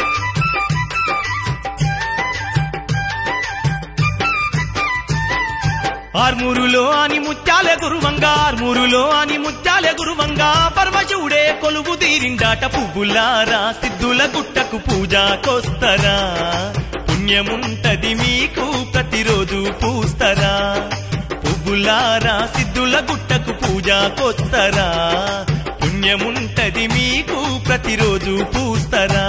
ఆర్మూరులో అని ముత్యాలే గురువంగా ఆర్మూరులో అని ముత్యాలే గురువంగా పరమశివుడే కొలువు తీరిండాట పువ్వులారా సిద్ధుల గుట్టకు పూజాకొస్తరా పుణ్యముంటది మీకు ప్రతిరోజు పూస్తరా పువ్వులారా సిద్ధుల గుట్టకు పూజాకొస్తరా పుణ్యముంటది మీకు ప్రతిరోజు పూస్తరా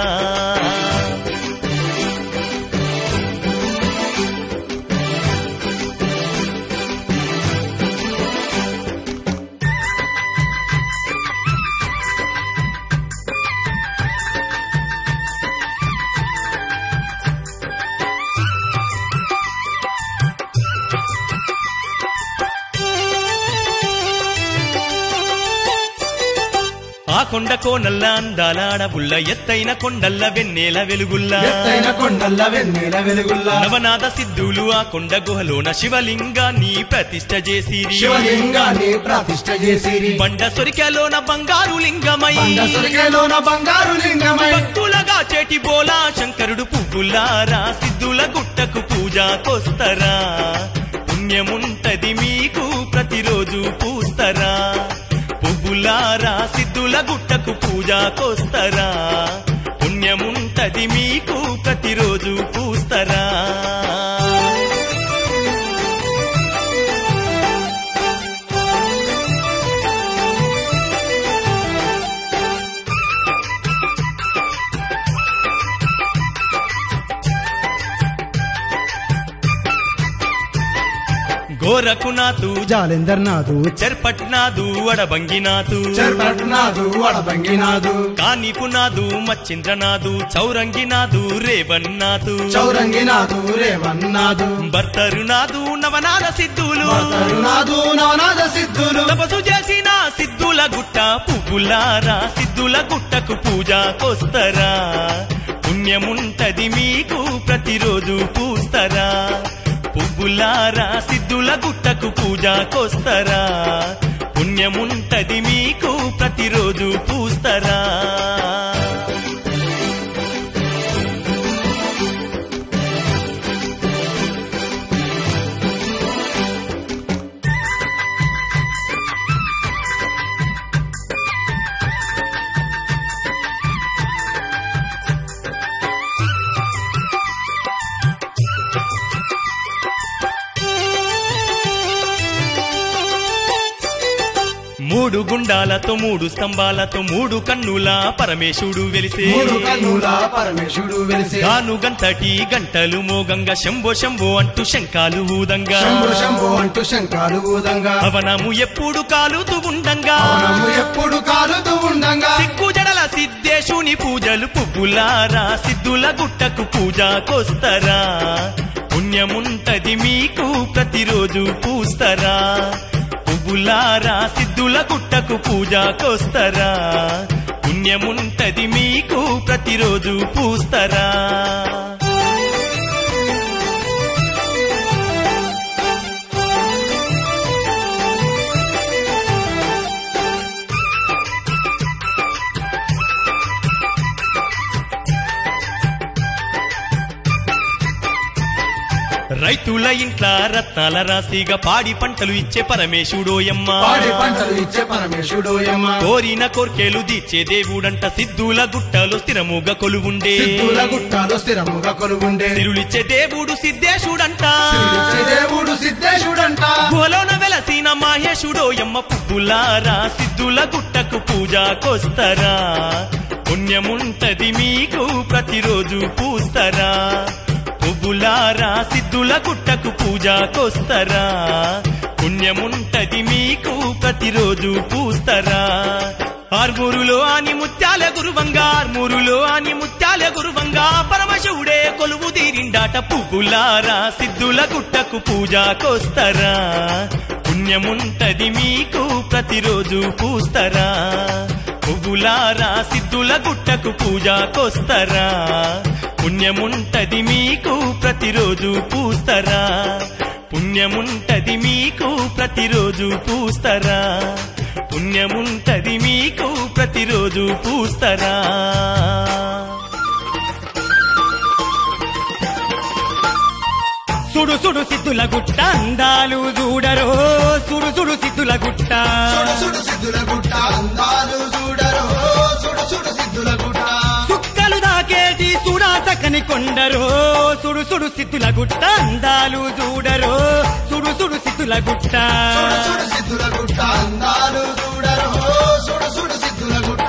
ఆ కొండ కోనల్ల అందాల అడవుల్ల ఎత్తైన కొండల్ల వెన్నెల వెలుగుల్లా ఎత్తైన కొండల్ల వెన్నెల వెలుగుల్లా నవనాథ సిద్ధులు ఆ కొండ గుహలోన శివలింగాన్ని ప్రతిష్ట చేసిరి శివలింగాన్ని ప్రతిష్ట చేసిరి బండ సొరికలోన బంగారు లింగమై బండ సొరికెలోన బంగారు లింగమై భక్తులగా చేటి బోలా శంకరుడు పువ్వులారా సిద్ధుల గుట్టకు పూజాకొస్తరా పుణ్యముంటది మీకు ప్రతిరోజు పూస్తరా పువ్వులారా సిద్ధుల గుట్టకు పూజాకొస్తరా పుణ్యముంటది మీకు ప్రతిరోజు పూస్తరా గోరకునాథు జాలెందర్ నాథు చెర్పట్నాదు అడబంగినాథు చెర్పట్నాథు వడబంగినాథు కానిపునాదు మచ్చింద్రనాథు చౌరంగినాథు రేవన్నాథు చౌరంగినాథు రేవన్నాథు భర్తరునాథు నవనాథ సిద్ధులు కరుణాథు నవనాథ సిద్ధులు తపసు చేసిన సిద్ధుల గుట్ట పువ్వులారా సిద్ధుల గుట్టకు పూజాకొస్తరా పుణ్యముంటది మీకు ప్రతిరోజు పూస్తరా పువ్వులారా సిద్ధుల గుట్టకు పూజాకొస్తరా పుణ్యముంటది మీకు ప్రతిరోజు పూస్తరా మూడు గుండాలతో మూడు స్తంభాలతో మూడు కన్నుల పరమేశుడు వెలిసే మూడు కన్నుల పరమేశుడు వెలిసి గాను గంతటి గంటలు మోగంగా శంభో శంభో అంటూ శంఖాలు ఊదంగా శంభు శంభు అంటూ శంఖాలు ఊదంగా పవనము ఎప్పుడు కాలుతూ ఉండంగా పవనము ఎప్పుడు కాలుతూ ఉండంగా సిక్కు జడల సిద్ధేశుని పూజలు పువ్వులారా సిద్ధుల గుట్టకు పూజాకొస్తరా పుణ్యముంటది మీకు ప్రతిరోజు పూస్తరా పువ్వులారా సిద్ధుల గుట్టకు పూజాకొస్తరా పుణ్యముంటది మీకు ప్రతిరోజు పూస్తరా రైతుల ఇంట్ల రత్నాల రాశిగా పాడి పంటలు ఇచ్చే పరమేశుడోయమ్మ పాడి పంటలు ఇచ్చే పరమేశుడోయమ్మ కోరిన కోర్కెలు తీర్చే దేవుడంట సిద్ధుల గుట్టలో స్థిరముగా కొలువుండే సిద్ధుల గుట్టాలు స్థిరముగా కొలువుండే సిరులిచ్చే దేవుడు సిద్ధేశుడంట సిరిచ్చే దేవుడు సిద్ధేశుడంట గుహలోన వెలసిన మాహేశుడోయమ్మ పువ్వులారా సిద్ధుల గుట్టకు పూజాకొస్తరా పుణ్యముంటది మీకు ప్రతిరోజు పూస్తరా పువ్వులారా సిద్ధుల గుట్టకు పూజాకొస్తరా పుణ్యముంటది మీకు ప్రతిరోజు పూస్తరా ఆర్మూరులో అని ముత్యాల గురువంగా ఆర్మూరులో అని ముత్యాల గురువంగా పరమశివుడే కొలువు తీరిండాట పువ్వులారా సిద్ధుల గుట్టకు పూజాకొస్తరా పుణ్యముంటది మీకు ప్రతిరోజు పూస్తరా పువ్వులారా సిద్ధుల గుట్టకు పూజాకొస్తరా పుణ్యముంటది మీకు ప్రతిరోజు పూస్తరా పుణ్యముంటది మీకు ప్రతిరోజు పూస్తరా పుణ్యముంటది మీకు ప్రతిరోజు పూస్తరా సుడు సుడు సిద్ధుల గుట్ట అందాలు చూడరో సుడు సుడు సిద్ధుల గుట్ట సుడు సుడు సిద్ధుల గుట్ట అందాలు చూడరు సుడు సుడు సిద్ధుల గుట్ట సుక్కలు దాకేటి సుడాసకని కొండరో సుడు సుడు సిద్ధుల గుట్ట అందాలు చూడరో సుడు సుడు సిద్ధుల గుట్ట సుడు సుడు సిద్ధుల గుట్ట అందాలు చూడరు సుడు సుడు సిద్ధుల గుట్ట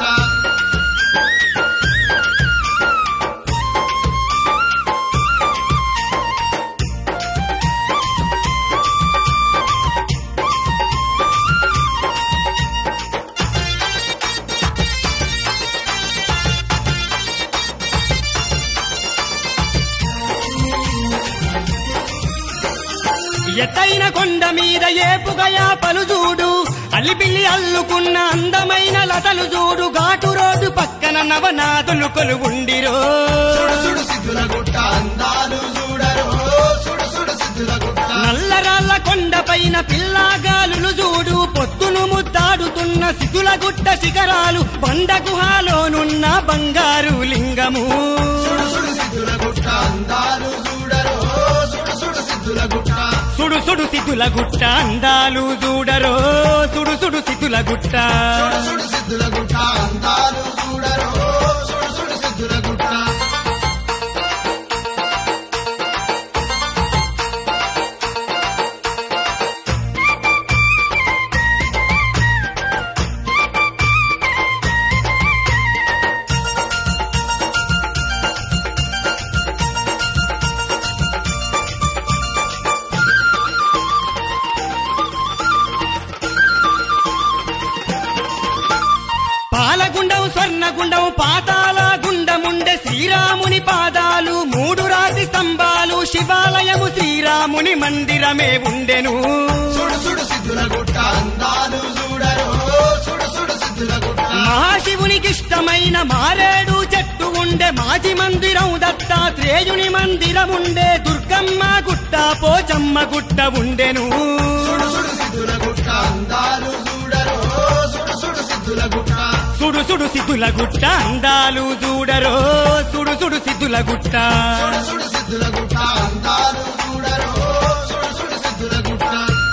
ఎత్తైన కొండ మీద ఏపుగయా పలుజూడు అల్లిపిల్లి అల్లుకున్న అందమైన లతలు చూడు ఘాటు రోడ్డు పక్కన నవనాథులు కొలువుండిరో సుడు సుడు సిద్ధుల గుట్ట అందాలు చూడరు సుడు సుడు సిద్ధుల గుట్ట నల్లరాళ్ళ కొండపైన పిల్లాగాలులు చూడు పొత్తును ముద్దాడుతున్న సితుల గుట్ట శిఖరాలు బండ గుహాలోనున్న బంగారు లింగము సుడు సుడు సిద్ధుల గుట్ట అందాలు చూడరు సుడు సుడు సిద్ధుల గుట్ట సుడు సుడు సితుల గుట్ట అందాలు చూడరో సుడు సుడు సితుల గుట్ట సుడు సుడు సిద్ధుల గుట్ట అందాలు చూడరు సుడు సుడు సిద్ధుల గుట్ట పాలగుండం స్వర్ణగుండం పాతాల గుండముండె శ్రీరాముని పాదాలు మూడు రాతి స్తంభాలు శివాలయము శ్రీరాముని మందిరమే ఉండెను సుడు సుడు సిద్ధుల గుట్ట అందాలు చూడరు సుడు సుడు సిద్ధుల గుట్ట మహాశివునికి ఇష్టమైన మారేడు చెట్టు ఉండే మాజీ మందిరం దత్తాత్రేయుని మందిరం ఉండే దుర్గమ్మ గుట్ట పోచమ్మ గుట్ట ఉండెను సుడు సుడు సిద్ధుల గుట్ట అందాలు చూడరు సుడు సుడు సిద్ధుల గుట్ట సుడు సుడు సిద్ధుల గుట్ట అందాలు చూడరో సుడు సుడు సిద్ధుల గుట్ట సుడు సుడు సిద్ధుల గుట్ట అందాలు చూడరు సుడు సుడు సిద్ధుల గుట్ట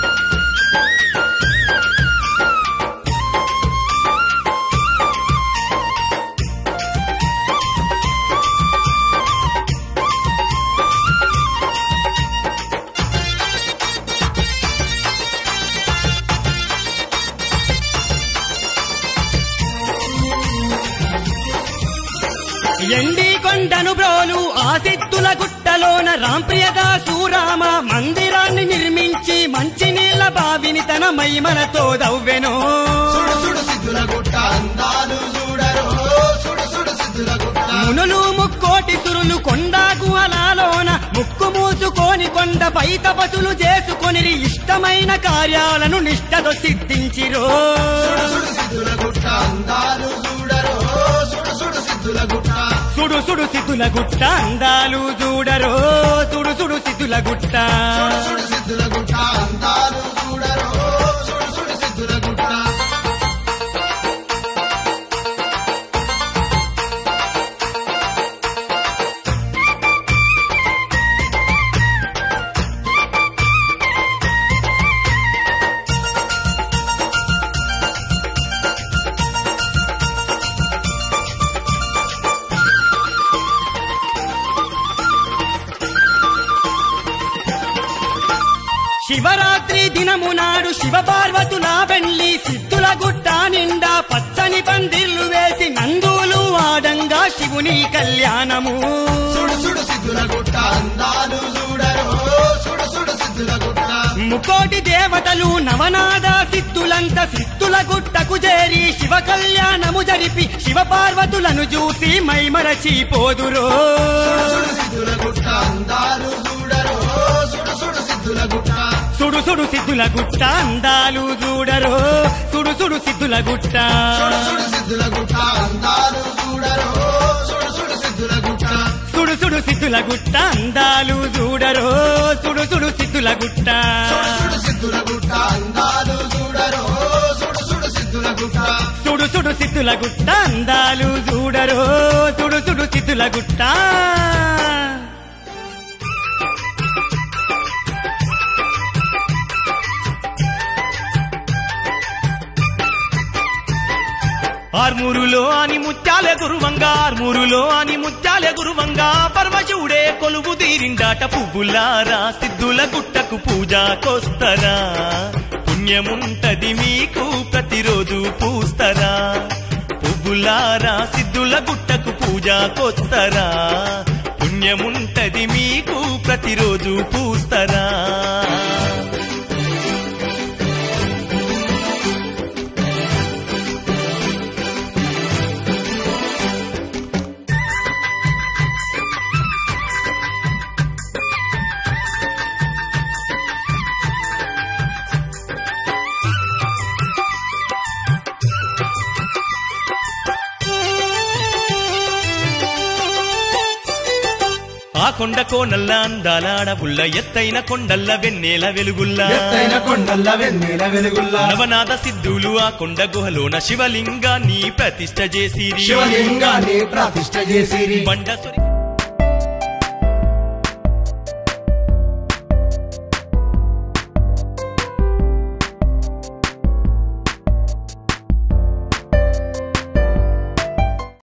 ఎండి కొండను బ్రోలు ఆ సిద్ధుల గుట్టలోన రాంప్రియదాసు రామ మందిరాన్ని నిర్మించి మంచినీళ్ల బావిని తన మైమలతో దవ్వెను సుడు సుడు సిద్ధుల గుట్ట అందాలు చూడరు సుడు సుడు సిద్ధుల గుట్ట మునులు ముక్కోటి సురులు కొండ గుహలాలోన ముక్కు మూసుకొని కొండ పై తపసులు చేసుకొని ఇష్టమైన కార్యాలను నిష్టతో సిద్ధించిరో సుడు సుడు సిద్ధుల గుట్ట అందాలు చూడరు సుడు సుడు సిద్ధుల గుట్ట సుడు సుడు సిద్ధుల గుట్ట అందాలు చూడరో సుడు సుడు సిద్ధుల గుట్ట సుడు సుడు సిద్ధుల గుట్ట అందాలు చూడరు సుడు సుడు సిద్ధుల గుట్ట శివరాత్రి దినము నాడు శివ పార్వతుల పెళ్లి సిద్ధుల గుట్ట నిండా పచ్చని పందిర్లు వేసి నందులు ఆడంగా శివుని కళ్యాణము సుడు సుడు సిద్ధుల గుట్ట అందాలు చూడరు సుడు సుడు సిద్ధుల గుట్ట ముకోటి దేవతలు నవనాద సిద్ధులంత సిద్ధుల గుట్టకు చేరి శివ కళ్యాణము జరిపి శివ పార్వతులను చూసి మైమరచి పోదురో సుడు సుడు సిద్ధుల గుట్ట అందాలు చూడరు సుడు సుడు సిద్ధుల గుట్ట సుడు సుడు సిద్ధుల గుట్ట అందాలు చూడరో సుడు సుడు సిద్ధుల గుట్ట సుడు సుడు సిద్ధుల గుట్ట అందాలు చూడరు సుడు సుడు సిద్ధుల గుట్ట సుడు సుడు సిద్ధుల గుట్ట అందాలు చూడరో సుడు సుడు సిద్ధుల గుట్ట సుడు సుడు సిద్ధుల గుట్ట అందాలు చూడరు సుడు సుడు సిద్ధుల గుట్ట సుడు సుడు సిద్ధుల గుట్ట అందాలు చూడరో సుడు సుడు సిద్ధుల గుట్ట ఆర్మూరులో అని ముత్యాల గురువంగా ఆర్మూరులో అని ముత్యాల గురువంగా పరమశివుడే కొలువు తీరిండాట పువ్వులారా సిద్ధుల గుట్టకు పూజాకొస్తరా పుణ్యముంటది మీకు ప్రతిరోజు పూస్తరా పువ్వులారా సిద్ధుల గుట్టకు పూజాకొస్తరా పుణ్యముంటది మీకు ప్రతిరోజు పూస్తరా ఆ కొండ కోనల్ల అందాల అడవుల్ల ఎత్తైన కొండల్ల వెన్నెల వెలుగుల్లా ఎత్తైన కొండల్ల వెన్నెల వెలుగుల్లా నవనాథ సిద్ధులు ఆ కొండ గుహలోన శివలింగాన్ని ప్రతిష్ట చేసిరి శివలింగాన్ని ప్రతిష్ట చేసిరి బండ సొరి-